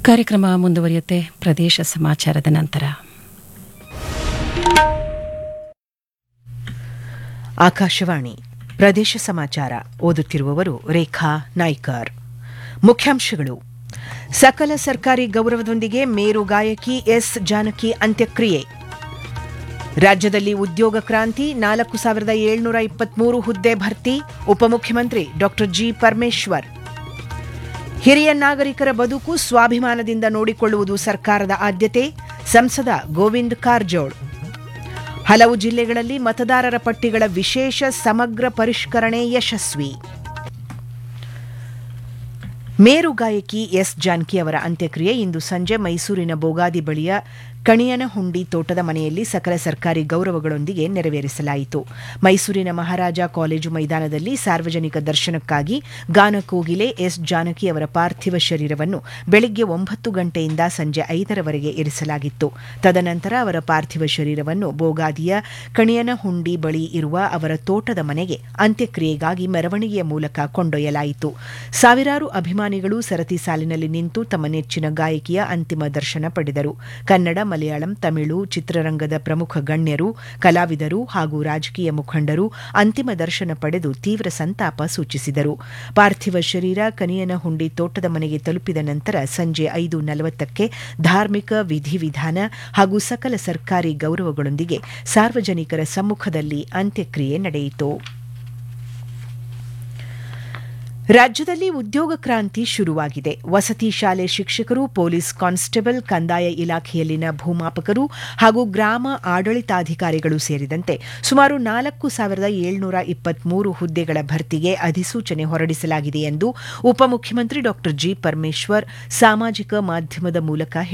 ಕಾರ್ಯಕ್ರಮ ಮುಂದುವರಿಯುತ್ತೆ ಪ್ರದೇಶ ಸಮಾಚಾರದ ನಂತರ ಆಕಾಶವಾಣಿ ಪ್ರದೇಶ ಸಮಾಚಾರ ಓದುತ್ತಿರುವವರು ರೇಖಾ ನಾಯ್ಕರ್ ಮುಖ್ಯಾಂಶಗಳು ಸಕಲ ಸರ್ಕಾರಿ ಗೌರವದೊಂದಿಗೆ ಮೇರು ಗಾಯಕಿ ಎಸ್ ಜಾನಕಿ ಅಂತ್ಯಕ್ರಿಯೆ ರಾಜ್ಯದಲ್ಲಿ ಉದ್ಯೋಗ ಕ್ರಾಂತಿ ನಾಲ್ಕು ಸಾವಿರದ ಏಳ್ನೂರ ಇಪ್ಪತ್ಮೂರು ಹುದ್ದೆ ಭರ್ತಿ ಉಪಮುಖ್ಯಮಂತ್ರಿ ಡಾ ಜಿ ಪರಮೇಶ್ವರ್ ಹಿರಿಯ ನಾಗರಿಕರ ಬದುಕು ಸ್ವಾಭಿಮಾನದಿಂದ ನೋಡಿಕೊಳ್ಳುವುದು ಸರ್ಕಾರದ ಆದ್ಯತೆ ಸಂಸದ ಗೋವಿಂದ್ ಕಾರಜೋಳ್ ಹಲವು ಜಿಲ್ಲೆಗಳಲ್ಲಿ ಮತದಾರರ ಪಟ್ಟಿಗಳ ವಿಶೇಷ ಸಮಗ್ರ ಪರಿಷ್ಕರಣೆ ಯಶಸ್ವಿ ಮೇರು ಗಾಯಕಿ ಎಸ್ ಜಾನಕಿ ಅವರ ಅಂತ್ಯಕ್ರಿಯೆ ಇಂದು ಸಂಜೆ ಮೈಸೂರಿನ ಬೋಗಾದಿ ಬಳಿಯ ಕಣಿಯನಹುಂಡಿ ತೋಟದ ಮನೆಯಲ್ಲಿ ಸಕಲ ಸರ್ಕಾರಿ ಗೌರವಗಳೊಂದಿಗೆ ನೆರವೇರಿಸಲಾಯಿತು ಮೈಸೂರಿನ ಮಹಾರಾಜ ಕಾಲೇಜು ಮೈದಾನದಲ್ಲಿ ಸಾರ್ವಜನಿಕ ದರ್ಶನಕ್ಕಾಗಿ ಗಾನಕೋಗಿಲೆ ಎಸ್ ಜಾನಕಿ ಅವರ ಪಾರ್ಥಿವ ಶರೀರವನ್ನು ಬೆಳಗ್ಗೆ ಒಂಬತ್ತು ಗಂಟೆಯಿಂದ ಸಂಜೆ ಐದರವರೆಗೆ ಇರಿಸಲಾಗಿತ್ತು ತದನಂತರ ಅವರ ಪಾರ್ಥಿವ ಶರೀರವನ್ನು ಬೋಗಾದಿಯ ಕಣಿಯನಹುಂಡಿ ಬಳಿ ಇರುವ ಅವರ ತೋಟದ ಮನೆಗೆ ಅಂತ್ಯಕ್ರಿಯೆಗಾಗಿ ಮೆರವಣಿಗೆಯ ಮೂಲಕ ಕೊಂಡೊಯ್ಯಲಾಯಿತು ಸಾವಿರಾರು ಅಭಿಮಾನಿಗಳು ಸರತಿ ಸಾಲಿನಲ್ಲಿ ನಿಂತು ತಮ್ಮ ನೆಚ್ಚಿನ ಗಾಯಕಿಯ ಅಂತಿಮ ದರ್ಶನ ಪಡೆದರು ಕನ್ನಡ ಮಲಯಾಳಂ ತಮಿಳು ಚಿತ್ರರಂಗದ ಪ್ರಮುಖ ಗಣ್ಯರು ಕಲಾವಿದರು ಹಾಗೂ ರಾಜಕೀಯ ಮುಖಂಡರು ಅಂತಿಮ ದರ್ಶನ ಪಡೆದು ತೀವ್ರ ಸಂತಾಪ ಸೂಚಿಸಿದರು ಪಾರ್ಥಿವ ಶರೀರ ಕನಿಯನಹುಂಡಿ ತೋಟದ ಮನೆಗೆ ತಲುಪಿದ ನಂತರ ಸಂಜೆ ಐದು ನಲವತ್ತಕ್ಕೆ ಧಾರ್ಮಿಕ ವಿಧಿವಿಧಾನ ಹಾಗೂ ಸಕಲ ಸರ್ಕಾರಿ ಗೌರವಗಳೊಂದಿಗೆ ಸಾರ್ವಜನಿಕರ ಸಮ್ಮುಖದಲ್ಲಿ ಅಂತ್ಯಕ್ರಿಯೆ ನಡೆಯಿತು ರಾಜ್ಯದಲ್ಲಿ ಉದ್ಯೋಗ ಕ್ರಾಂತಿ ಶುರುವಾಗಿದೆ ವಸತಿ ಶಾಲೆ ಶಿಕ್ಷಕರು ಪೊಲೀಸ್ ಕಾನ್ಸ್ಟೇಬಲ್ ಕಂದಾಯ ಇಲಾಖೆಯಲ್ಲಿನ ಭೂಮಾಪಕರು ಹಾಗೂ ಗ್ರಾಮ ಆಡಳಿತಾಧಿಕಾರಿಗಳು ಸೇರಿದಂತೆ ಸುಮಾರು ನಾಲ್ಕು ಸಾವಿರದ ಏಳ್ನೂರ ಇಪ್ಪತ್ಮೂರು ಹುದ್ದೆಗಳ ಭರ್ತಿಗೆ ಅಧಿಸೂಚನೆ ಹೊರಡಿಸಲಾಗಿದೆ ಎಂದು ಉಪಮುಖ್ಯಮಂತ್ರಿ ಡಾ ಜಿ ಪರಮೇಶ್ವರ್ ಸಾಮಾಜಿಕ ಮಾಧ್ಯಮದ ಮೂಲಕ